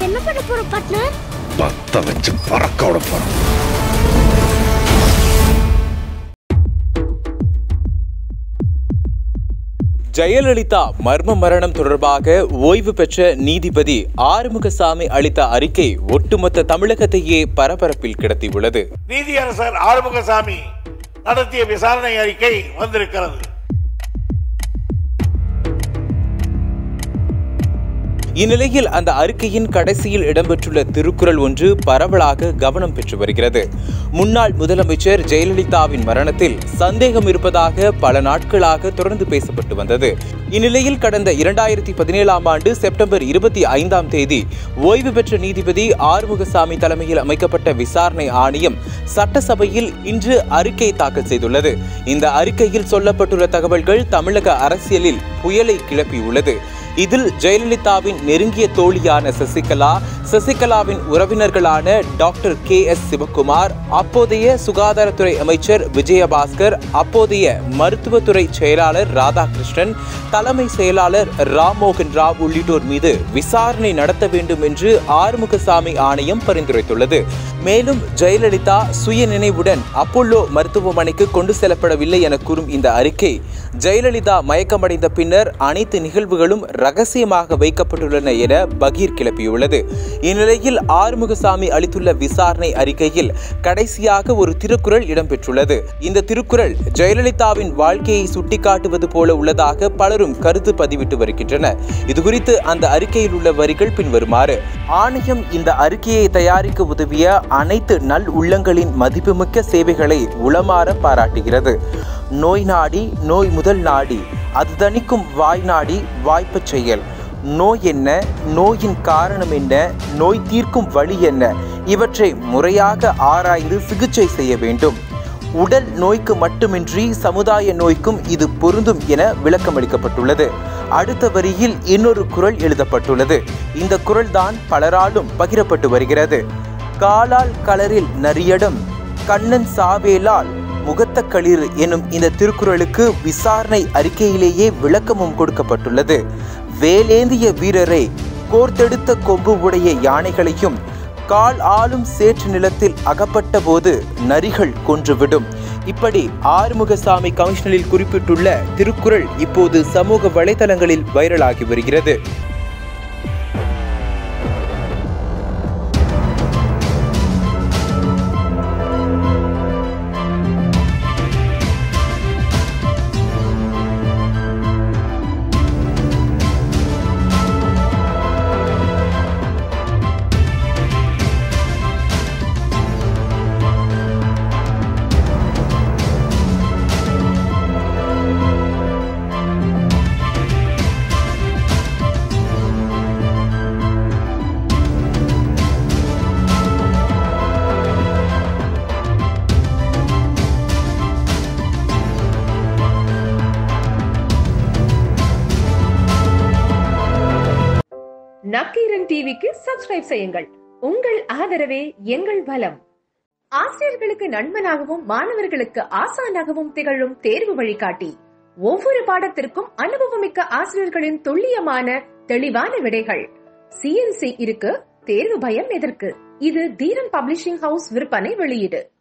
என்ன பண்ண போறோம் பார்ட்னர் பத்த வச்சு பறக்க விட போறோம் ஜெயலலிதா மர்ம மரணம் தொடர்பாக ஓய்வு பெற்ற நீதிபதி ஆறுமுகசாமி அளித்த அறிக்கை ஒட்டுமொத்த தமிழகத்தையே பரபரப்பில் கிடத்தியுள்ளது நீதியரசர் ஆறுமுகசாமி நடத்திய விசாரணை அறிக்கை வந்திருக்கிறது இந்நிலையில் அந்த அறிக்கையின் கடைசியில் இடம்பெற்றுள்ள திருக்குறள் ஒன்று பரவலாக கவனம் பெற்று வருகிறது முன்னாள் முதலமைச்சர் ஜெயலலிதாவின் மரணத்தில் சந்தேகம் இருப்பதாக பல நாட்களாக தொடர்ந்து பேசப்பட்டு வந்தது இந்நிலையில் கடந்த இரண்டாயிரத்தி பதினேழாம் ஆண்டு செப்டம்பர் இருபத்தி ஐந்தாம் தேதி ஓய்வு பெற்ற நீதிபதி ஆறுமுகசாமி தலைமையில் அமைக்கப்பட்ட விசாரணை ஆணையம் சட்டசபையில் இன்று அறிக்கை தாக்கல் செய்துள்ளது இந்த அறிக்கையில் சொல்லப்பட்டுள்ள தகவல்கள் தமிழக அரசியலில் புயலை கிளப்பியுள்ளது இதில் ஜெயலலிதாவின் நெருங்கிய தோழியான சசிகலா சசிகலாவின் உறவினர்களான டாக்டர் கே எஸ் சிவகுமார் அப்போதைய சுகாதாரத்துறை அமைச்சர் விஜயபாஸ்கர் அப்போதைய மருத்துவத்துறை செயலாளர் ராதாகிருஷ்ணன் தலைமை செயலாளர் ராம்மோகன் ராவ் உள்ளிட்டோர் மீது விசாரணை நடத்த வேண்டும் என்று ஆறுமுகசாமி ஆணையம் பரிந்துரைத்துள்ளது மேலும் ஜெயலலிதா சுய நினைவுடன் அப்போலோ மருத்துவமனைக்கு கொண்டு செல்லப்படவில்லை என கூறும் இந்த அறிக்கை ஜெயலலிதா மயக்கமடைந்த பின்னர் அனைத்து நிகழ்வுகளும் ரகசியமாக வைக்கப்பட்டுள்ளன என பகீர் கிளப்பியுள்ளது இந்நிலையில் ஆறுமுகசாமி அளித்துள்ள விசாரணை அறிக்கையில் கடைசியாக ஒரு திருக்குறள் இடம்பெற்றுள்ளது இந்த திருக்குறள் ஜெயலலிதாவின் வாழ்க்கையை சுட்டிக்காட்டுவது போல உள்ளதாக பலரும் கருத்து பதிவிட்டு வருகின்றனர் இதுகுறித்து அந்த அறிக்கையில் உள்ள வரிகள் பின்வருமாறு ஆணையம் இந்த அறிக்கையை தயாரிக்க உதவிய அனைத்து நல் உள்ளங்களின் மதிப்புமிக்க சேவைகளை உளமாற பாராட்டுகிறது நோய் நாடி நோய் முதல் நாடி அது தணிக்கும் வாய் நாடி வாய்ப்பச் செயல் நோய் என்ன நோயின் காரணம் என்ன நோய் தீர்க்கும் வழி என்ன இவற்றை முறையாக ஆராய்ந்து சிகிச்சை செய்ய வேண்டும் உடல் நோய்க்கு மட்டுமின்றி சமுதாய நோய்க்கும் இது பொருந்தும் என விளக்கமளிக்கப்பட்டுள்ளது அடுத்த வரியில் இன்னொரு குரல் எழுதப்பட்டுள்ளது இந்த குரல்தான் பலராலும் பகிரப்பட்டு வருகிறது காலால் கலரில் நரியடம் கண்ணன் சாவேலால் முகத்த களிர் எனும் இந்த திருக்குறளுக்கு விசாரணை அறிக்கையிலேயே விளக்கமும் கொடுக்கப்பட்டுள்ளது வேலேந்திய வீரரை கோர்த்தெடுத்த கொம்பு உடைய யானைகளையும் கால் ஆளும் சேற்று நிலத்தில் அகப்பட்ட போது நரிகள் கொன்றுவிடும் இப்படி ஆறுமுகசாமி கமிஷனரில் குறிப்பிட்டுள்ள திருக்குறள் இப்போது சமூக வலைதளங்களில் வைரலாகி வருகிறது நக்கீரன் டிவிக்கு சப்ஸ்கிரைப் செய்யுங்கள் உங்கள் ஆதரவே எங்கள் பலம் ஆசிரியர்களுக்கு நண்பனாகவும் மாணவர்களுக்கு ஆசானாகவும் திகழும் தேர்வு வழிகாட்டி ஒவ்வொரு பாடத்திற்கும் அனுபவமிக்க ஆசிரியர்களின் துல்லியமான தெளிவான விடைகள் சிஎன்சி இருக்கு தேர்வு பயம் எதற்கு இது தீரன் பப்ளிஷிங் ஹவுஸ் விற்பனை வெளியீடு